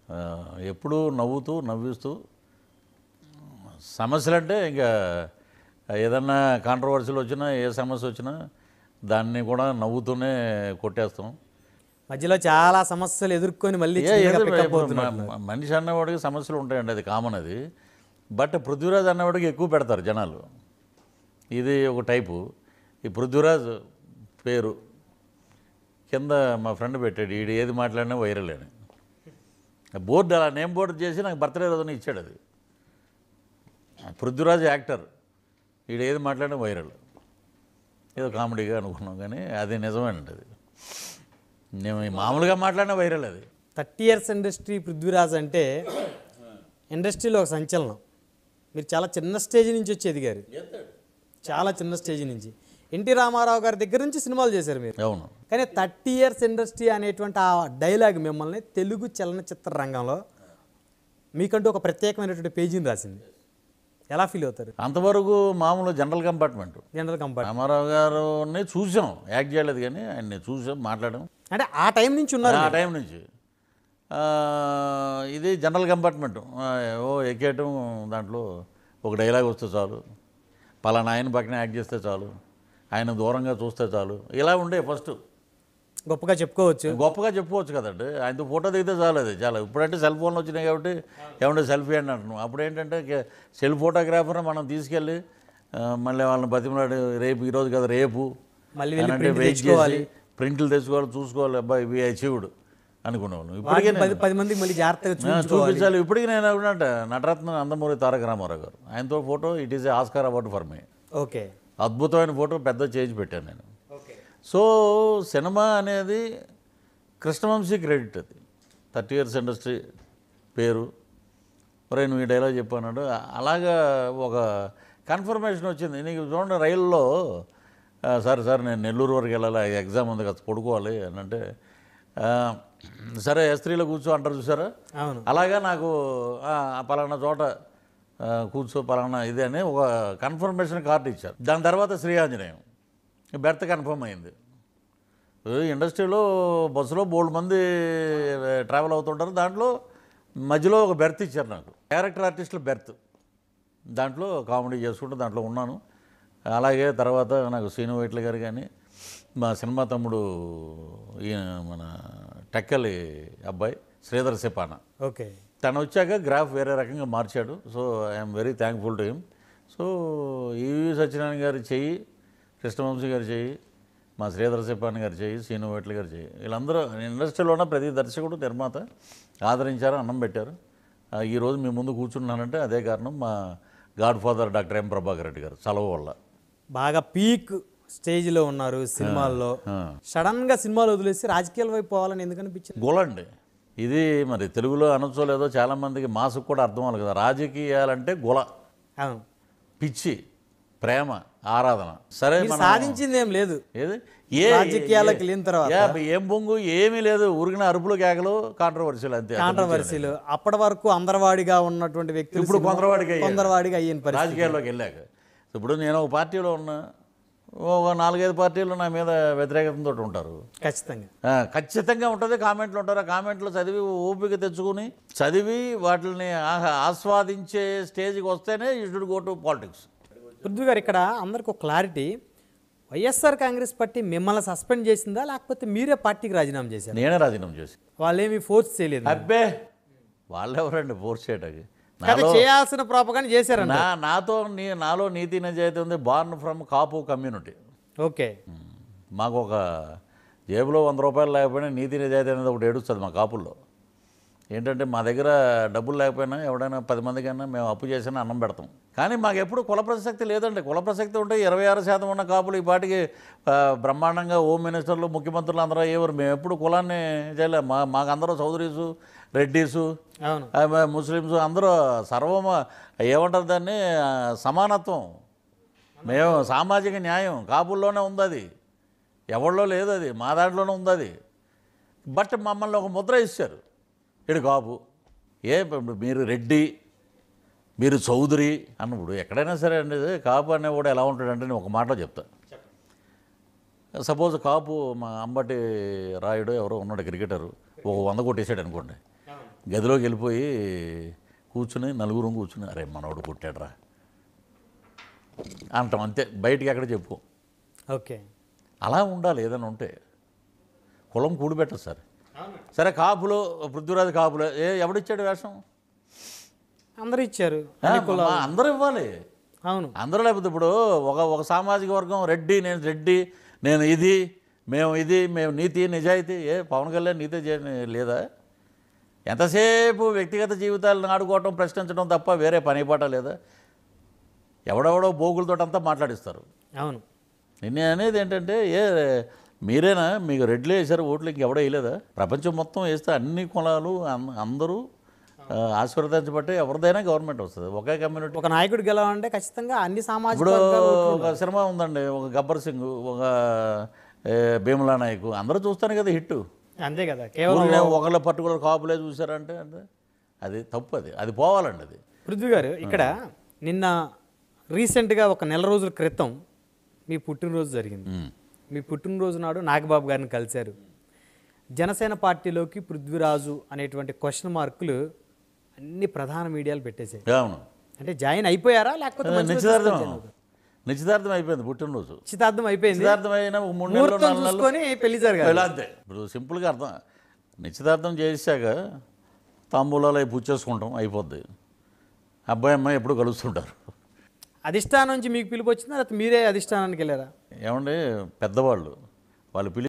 ఆ, ఎప్పుడూ నవ్వుతూ నవ్విస్తూ సమస్యలు అంటే ఇంకా ఏదన్నా కాంట్రవర్సీలు వచ్చినా ఏ సమస్య వచ్చినా దాన్ని కూడా నవ్వుతూనే కొట్టేస్తాం మధ్యలో చాలా సమస్యలు ఎదుర్కొని మళ్ళీ ఏ చిన్నగా ఏదో pick up ఇప్పుడు అవుతున్నారు. మ- మనిషి అన్నవాడికి సమస్యలు ఉంటాయండి అది కామన్ అది బట్ పృథ్వీరాజ్ అన్నవాడికి ఎక్కువ పెడతారు జనాలు ఇది ఒక టైపు ఈ పృథ్వీరాజ్ పేరు కింద మా ఫ్రెండ్ పెట్టాడు ఈడు ఏది మాట్లాడినా వైరల్ అని బోర్డు అలా నేమ్ బోర్డు చేసి నాకు బర్త్డే రోజున ఇచ్చాడు అది పృథ్వీరాజ్ యాక్టర్ ఈడు ఏది మాట్లాడినా వైరల్ ఏదో కామెడీగా అనుకున్నాం కానీ అది నిజమేనండి అది నేను ఈ మామూలుగా మాట్లాడినా వైరల్ అది థర్టీ ఇయర్స్ ఇండస్ట్రీ పృథ్వీరాజ్ అంటే ఇండస్ట్రీలో ఒక సంచలనం మీరు చాలా చిన్న స్టేజ్ నుంచి వచ్చి ఎదిగారు చాలా చిన్న స్టేజ్ నుంచి ఎన్టీ రామారావు గారి దగ్గర నుంచి సినిమాలు చేశారు మీరు అవును కానీ థర్టీ ఇయర్స్ ఇండస్ట్రీ అనేటువంటి ఆ డైలాగ్ మిమ్మల్ని తెలుగు చలనచిత్ర రంగంలో మీకంటూ ఒక ప్రత్యేకమైనటువంటి పేజీని రాసింది ఎలా ఫీల్ అవుతారు అంతవరకు మామూలు general compartment general compart Ramarao గారిని చూసాం యాక్ట్ చేయలేదు కానీ ఆయన్ని చూసాం మాట్లాడాం అంటే ఆ టైం నుంచి ఉన్నారు ఆ టైం నుంచి ఆ, ఇది జనరల్ కంపార్ట్మెంట్ ఆ, ఓ ఎక్కేయటం దాంట్లో ఒక డైలాగ్ వస్తే చాలు పలానా ఆయన పక్కన యాక్ట్ చేస్తే చాలు ఆయన దూరంగా చూస్తే చాలు ఇలా ఉండే ఫస్ట్ గొప్పగా చెప్పుకోవచ్చు గొప్పగా చెప్పుకోవచ్చు కదండి ఆయనతో ఫోటో దిగితే చాలు అది చాలా ఇప్పుడంటే సెల్ ఫోన్లు వచ్చినాయి కాబట్టి ఏమంటే సెల్ఫీ అని అంటున్నాం అప్పుడు ఏంటంటే కే- సెల్ ఫోటోగ్రాఫర్ మనం తీసుకెళ్ళి ఆ, మళ్ళీ వాళ్ళని బతిమలాడి రేపు ఈరోజు కదా రేపు మళ్ళీ వెళ్ళి అని అంటే print వెయిట్ తెచ్చుకోవాలి. చేసి ప్రింట్లు తెచ్చుకోవాలి చూసుకోవాలి అబ్బాయి ఇవి అచీవ్డ్ అనుకునేవాళ్ళం ఇప్పటికే వాటిని పది పది మందికి మళ్ళీ జాగ్రత్తగా ఆ, చూపించుకోవాలి చూపించాలి ఇప్పటికీ నేను అనుకున్నట్ట నటరత్న నందమూరి తారక రామారావు గారు ఆయనతో photo it is a Oscar award for me okay అద్భుతమైన ఫోటో పెద్ద చేంజ్ పెట్టాను నేను ఓకే సో సినిమా అనేది కృష్ణవంశీ క్రెడిట్ అది థర్టీ ఇయర్స్ ఇండస్ట్రీ పేరు ఒరే నువ్వు ఈ డైలాగ్ చెప్పన్నాడు అలాగా ఒక కన్ఫర్మేషన్ వచ్చింది నీకు చూడండి రైల్లో ఆ, సార్ సార్ నేను నెల్లూరు వరకు వెళ్ళాలి ఎగ్జామ్ ఉంది కదా పడుకోవాలి అని అంటే ఆ, సరే ఎస్త్రీలో కూర్చో అంటారు చూసారా అవును అలాగా నాకు ఆ, ఆ పలానా చోట ఆ, కూర్చో పలానా ఇది అని ఒక కన్ఫర్మేషన్ కార్డు ఇచ్చారు దాని తర్వాత శ్రీ ఆంజనేయం బెర్త్ కన్ఫర్మ్ అయింది ఈ ఇండస్ట్రీలో బస్సులో బోల్డ్ మంది ట్రావెల్ అవుతుంటారు దాంట్లో మధ్యలో ఒక బెర్త్ ఇచ్చారు నాకు క్యారెక్టర్ ఆర్టిస్టుల బెర్త్ దాంట్లో కామెడీ చేసుకుంటూ దాంట్లో ఉన్నాను అలాగే తర్వాత నాకు శ్రీను వైట్ల గారు కానీ మా సినిమా తమ్ముడు ఈయన మన టెక్కలి అబ్బాయి శ్రీధర్ సిపాన ఓకే తను వచ్చాక గ్రాఫ్ వేరే రకంగా మార్చాడు so I'm very thankful to him so EV Satyanarayana గారి చెయ్యి కృష్ణవంశీ గారి చెయ్యి మా శ్రీధర సిపాని గారి చెయ్యి శ్రీను వేట్ల గారి చెయ్యి వీళ్ళందరూ ఇండస్ట్రీలో ఉన్న ప్రతి దర్శకుడు నిర్మాత ఆదరించారు అన్నం పెట్టారు ఆ, ఈరోజు మీ ముందు కూర్చున్నానంటే అదే కారణం మా godfather doctor M Prabhakar Reddy గారు చలవ వల్ల బాగా పీక్ స్టేజ్లో ఉన్నారు సినిమాల్లో సడన్ గా సినిమాలు వదిలేసి రాజకీయాల వైపు పోవాలని ఎందుకు అనిపించింది గులండి ఇది మరి తెలుగులో అనొచ్చో లేదో చాలామందికి మాసుకు కూడా అర్థం అవ్వాలి కదా రాజకీయాలంటే గుల అవును పిచ్చి ప్రేమ ఆరాధన సరే మీరు మనం సాధించింది ఏం లేదు ఏది ఏ రాజకీయాలకు వెళ్ళిన తర్వాత ఏ- ఏం బొంగు ఏమీ లేదు ఊరికిన అరుపులు కేకలు కాంట్రవర్సీలు అంతే కాంట్రవర్సీలు అప్పటి వరకు అందరవాడిగా ఉన్నటువంటి వ్యక్తులు ఇప్పుడు సినిమా- కొందరవాడికి అయ్యారు. కొందరవాడిగా అయ్యిన పరిస్థితి రాజకీయాల్లోకి వెళ్ళాక ఇప్పుడు నేను ఒక పార్టీలో ఉన్నా ఒక నాలుగైదు పార్టీలు నా మీద వ్యతిరేకతతో ఉంటారు ఖచ్చితంగా ఆ, ఖచ్చితంగా ఉంటుంది కామెంట్లు ఉంటారు ఆ కామెంట్లు చదివి ఓపిక తెచ్చుకుని చదివి వాటిని ఆహా- ఆస్వాదించే స్టేజ్కి వస్తేనే you should go to politics Prithvi గారు ఇక్కడ అందరికి ఒక క్లారిటీ వైఎస్ఆర్ కాంగ్రెస్ పార్టీ మిమ్మల్ని సస్పెండ్ చేసిందా లేకపోతే మీరే పార్టీకి రాజీనామా చేశారు నేనే రాజీనామా చేసి వాళ్ళేమి ఫోర్స్ చేయలేదు అబ్బే వాళ్ళెవరండి ఫోర్స్ చేయటానికి కానీ నాలో చేయాల్సిన ప్రాపగానే చేశారంట నా నాతో నీ నాలో నీతి నిజాయితీ ఉంది born from Kapu community okay మాకు ఒక జేబులో వంద రూపాయలు లేకపోయినా నీతి నిజాయితీ అనేది ఒకటి ఏడుస్తుంది మా కాపుల్లో ఏంటంటే మా దగ్గర డబ్బులు లేకపోయినా ఎవడైనా పది మందికైనా మేము అప్పు చేసినా అన్నం పెడతాం కానీ మాకు ఎప్పుడు కుల ప్రసక్తి లేదండి కుల ప్రసక్తి ఉంటే ఇరవై ఆరు శాతం ఉన్న కాపులు ఈ పాటికి ఆ, బ్రహ్మాండంగా హోమ్ మినిస్టర్లు ముఖ్యమంత్రులు అందరూ అయ్యేవారు మేము ఎప్పుడు కులాన్ని చేయలే మా మాకు అందరూ చౌదరీసు రెడ్డీసు అవును ఆ, మ- ముస్లిమ్స్ అందరూ సర్వమ ఏమంటారు దాన్ని ఆ, సమానత్వం మేము సామాజిక న్యాయం కాపుల్లోనే ఉంది అది ఎవరిలో లేదు అది మా దాంట్లోనే ఉంది అది బట్ మమ్మల్ని ఒక ముద్ర ఇచ్చారు ఇడు కాపు ఏ ఇప్పుడు మీరు రెడ్డి మీరు చౌదరి అన్నప్పుడు ఎక్కడైనా సరే అండి కాపు అనేవాడు ఎలా ఉంటాడంటే నేను ఒక మాటలో చెప్తా సపోజ్ కాపు మా అంబటి రాయుడు ఎవరో ఉన్నాడు క్రికెటరు ఒక వంద కొట్టేసాడు అనుకోండి గదిలోకి వెళ్ళిపోయి కూర్చుని నలుగురు కూర్చుని అరే మనోడు కొట్టాడురా అంటాం అంతే బయటికి ఎక్కడ చెప్పు ఓకే అలా ఉండాలి ఏదైనా ఉంటే కులం కూడిపెట్టదు సార్ సరే కాపులు పృథ్వీరాజు కాపులు ఏ ఎవడిచ్చాడు వేషం అందరూ ఇచ్చారు ఆ, మా అందరూ ఇవ్వాలి అవును అందరూ లేకపోతే ఇప్పుడు ఒక ఒక సామాజిక వర్గం రెడ్డి నేను రెడ్డి నేను ఇది మేము ఇది మేము నీతి నిజాయితీ ఏ పవన్ కళ్యాణ్ నీతి చే- లేదా ఎంతసేపు వ్యక్తిగత జీవితాలను ఆడుకోవటం ప్రశ్నించడం తప్ప వేరే పని పాట లేదా ఎవడెవడో బోగులతోటంతా మాట్లాడిస్తారు అవును నేను అనేది ఏంటంటే ఏ మీరేనా మీకు రెడ్లు వేశారు ఓట్లు ఇంకెవడో వేయలేదా ప్రపంచం మొత్తం వేస్తే అన్ని కులాలు అన్- అందరూ ఆ, ఆశీర్వదించబట్టే ఎవరిదైనా గవర్నమెంట్ వస్తుంది ఒకే కమ్యూనిటీ ఒక నాయకుడు గెలవాలంటే ఖచ్చితంగా అన్ని సామాజిక ఇప్పుడు వర్గాలు ఒక సినిమా ఉందండి ఒక గబ్బర్ సింగ్ ఒక ఏ, భీమలా నాయక్ అందరూ చూస్తాను కదా హిట్ అంతే కదా కేవలం ఊరికే ఒకళ్ళ పర్టికులర్ కాపులే చూసారంటే అంటే అది తప్పు అది అది పోవాలండి అది పృథ్వీ గారు ఇక్కడ నిన్న రీసెంట్గా ఒక నెల రోజుల క్రితం మీ పుట్టినరోజు జరిగింది ఉమ్. మీ పుట్టినరోజు నాడు నాగబాబు గారిని కలిశారు జనసేన పార్టీలోకి పృథ్వీరాజు అనేటువంటి క్వశ్చన్ మార్కులు అన్ని ప్రధాన మీడియాలు పెట్టేశాయి అవును అంటే జాయిన్ అయిపోయారా లేకపోతే మధ్యలో నిశ్చితార్థం తీసుకొచ్చారా? నిశ్చితార్థం అయిపోయింది పుట్టినరోజు నిశ్చితార్థం అయిపోయింది నిశ్చితార్థం అయిన ఒక మూడు నెలలు ముహూర్తం నాలుగు నెలలు చూసుకొని పెళ్లి జరగాలి ఇలా అంతే ఇప్పుడు సింపుల్గా అర్థం నిశ్చితార్థం చేశాక తాంబూలాలు అవి పుచ్చేసుకుంటాం అయిపోద్ది అబ్బాయి అమ్మాయి ఎప్పుడు కలుస్తుంటారు అధిష్టానం నుంచి మీకు పిలుపు వచ్చిందా లేకపోతే మీరే అధిష్టానానికి వెళ్ళారా ఏమండి పెద్దవాళ్ళు వాళ్ళు పిలి